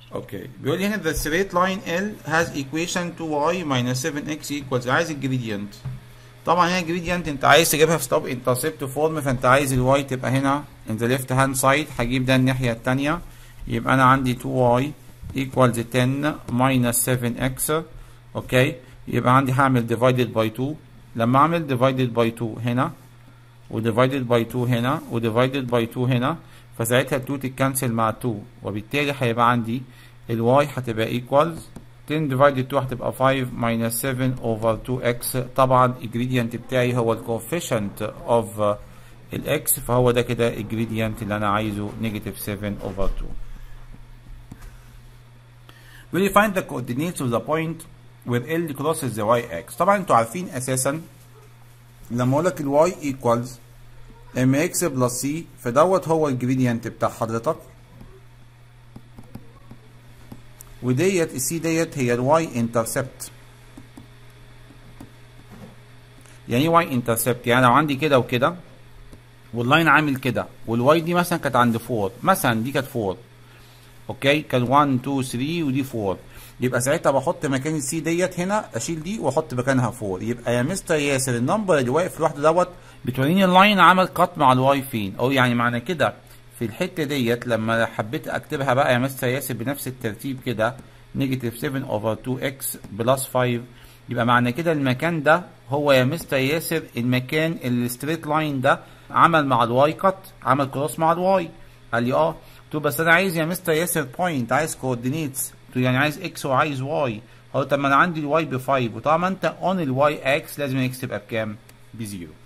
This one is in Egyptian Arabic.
اوكي بيقول لي هنا the straight line L has equation 2y minus 7x equals عايز الجريدينت طبعا هنا الجريدينت انت عايز تجيبها في ستوب انترسبت فورم فانت عايز الواي تبقى هنا in the left hand side هجيب ده الناحية التانية يبقى انا عندي 2y equals 10 minus 7x اوكي يبقى عندي هعمل divided by 2 لما اعمل divided by 2 هنا و divided by 2 هنا و divided by 2 هنا فساعتها ال 2 تتكنسل مع 2 وبالتالي هيبقى عندي الواي هتبقى equals 10 divided 2 هتبقى 5 minus 7 over 2x طبعا الجريدينت بتاعي هو الكوفيشنت of الاكس فهو ده كده الجريدينت اللي انا عايزه نيجاتيف 7 over 2 will you find the coordinates of the point where L crosses the y-axis طبعا انتوا عارفين اساسا لما اقول لك الواي equals mx بلس c فدوت هو الجريدينت بتاع حضرتك وديت السي ديت هي الواي انترسبت يعني ايه واي انترسبت يعني لو عندي كده وكده واللاين عامل كده والواي دي مثلا كانت عند 4 مثلا دي كانت 4 اوكي كان 1 2 3 ودي 4 يبقى ساعتها بحط مكان السي ديت هنا اشيل دي واحط مكانها 4 يبقى يا مستر ياسر النمبر اللي واقف لوحده دوت بتوريني اللاين عمل قط مع الواي فين او يعني معنى كده في الحته ديت لما حبيت اكتبها بقى يا مستر ياسر بنفس الترتيب كده نيجاتيف 7 اوفر 2 اكس بلس 5 يبقى معنى كده المكان ده هو يا مستر ياسر المكان اللي الستريت لاين ده عمل مع الواي كات عمل كروس مع الواي قال لي اه قلت له بس انا عايز يا مستر ياسر بوينت عايز كوردينيتس قلت له يعني عايز اكس وعايز واي هو طب ما انا عندي الواي ب 5 وطالما انت اون الواي اكس لازم الاكس تبقى بكام؟ بزيرو